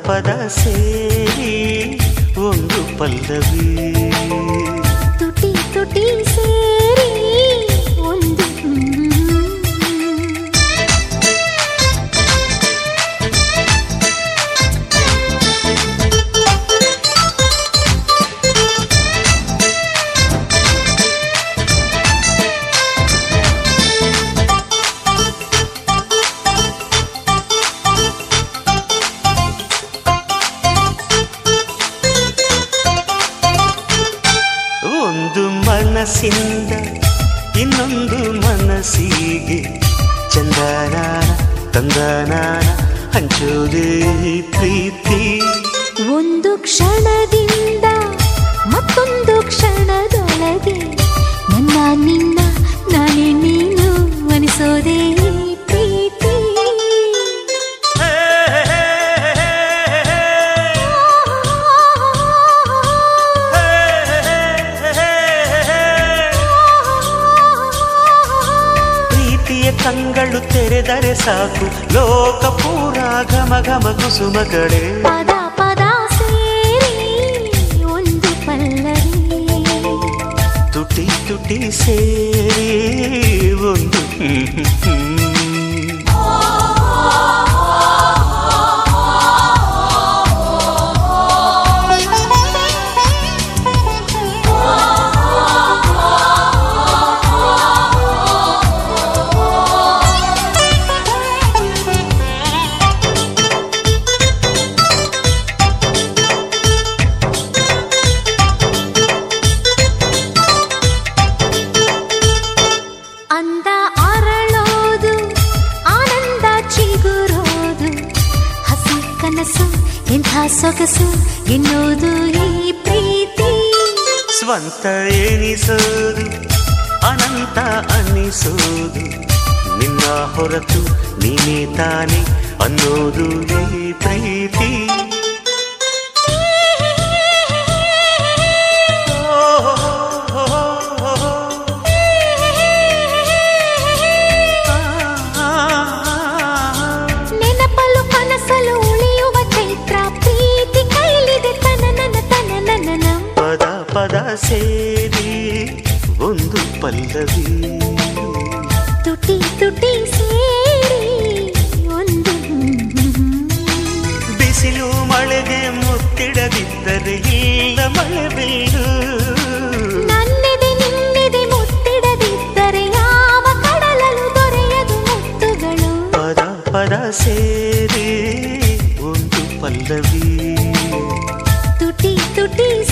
ಪದ ಸೇರಿ ಒಂದು ಪಲ್ಲವಿ ತುಟಿ ತುಟಿ ಸೇರಿ ಒಂದು ಒಂದು ಮನಸ್ಸಿಂದ ಇನ್ನೊಂದು ಮನಸ್ಸಿಗೆ ಚಂದನ ತಂದನ ಹಂಚೋದೇ ಪ್ರೀತಿ ಒಂದು ಕ್ಷಣದಿಂದ ಮತ್ತೊಂದು ಕ್ಷಣದೊಳಗೆ ನನ್ನ ನಿನ್ನ ನಾನೇ ನೀನು ಅನಿಸೋದೇ ಪ್ರೀತಿ ಪ್ರೀತಿಯ ಕಂಗಳು ತೆರೆದರೆ ಸಾಕು ಲೋಕ ಪೂರ ಘಮ ಘಮ ಕುಸುಮ ಕಡೆ ಪದ ಪದ ಸೇರಿ ಒಂದು ಪಲ್ಲವಿ ತುಟಿ ತುಟಿ ಸೇರಿ ಒಂದು ಅಂದ ಅರಳೋದು ಆನಂದ ಚಿಗುರೋದು ಹಸಿ ಕನಸು ಎಂಥ ಸೊಗಸು ಎನ್ನುವುದು ಈ ಪ್ರೀತಿ ಸ್ವಂತ ಎನಿಸೋದು ಅನಂತ ಅನ್ನಿಸೋದು ನಿನ್ನ ಹೊರತು ನೀನೇ ತಾನೆ ಅನ್ನೋದು ಈ ಪ್ರೀತಿ ನೆನಪಲು ಕನಸಲು ಉಳಿಯುವ ಚೈತ್ರ ಪ್ರೀತಿ ಕೈಲಿದೆ ತನನನ ತನನನ ಪದ ಪದ ಸೇರಿ ಒಂದು ಪಲ್ಲವಿ ತುಟಿ ತುಟಿ ಸೇರಿ ಒಂದು ಬಿಸಿಲು ಮಳೆಗೆ ಮುತ್ತಿಡದಿದ್ದರೆ ಇಲ್ಲ ಮಳೆ ಬೀಳು ನನ್ನೆದೆ ನಿನ್ನೆದೆ ಮುತ್ತಿಡದಿದ್ದರೆ ಯಾವ ಕಡಲಲು ದೊರೆಯದು ಮುತ್ತುಗಳು ಪದ ಪದ ಸೇರಿ ಒಂದು ಪಲ್ಲವಿ ತುಟಿ ತುಟಿ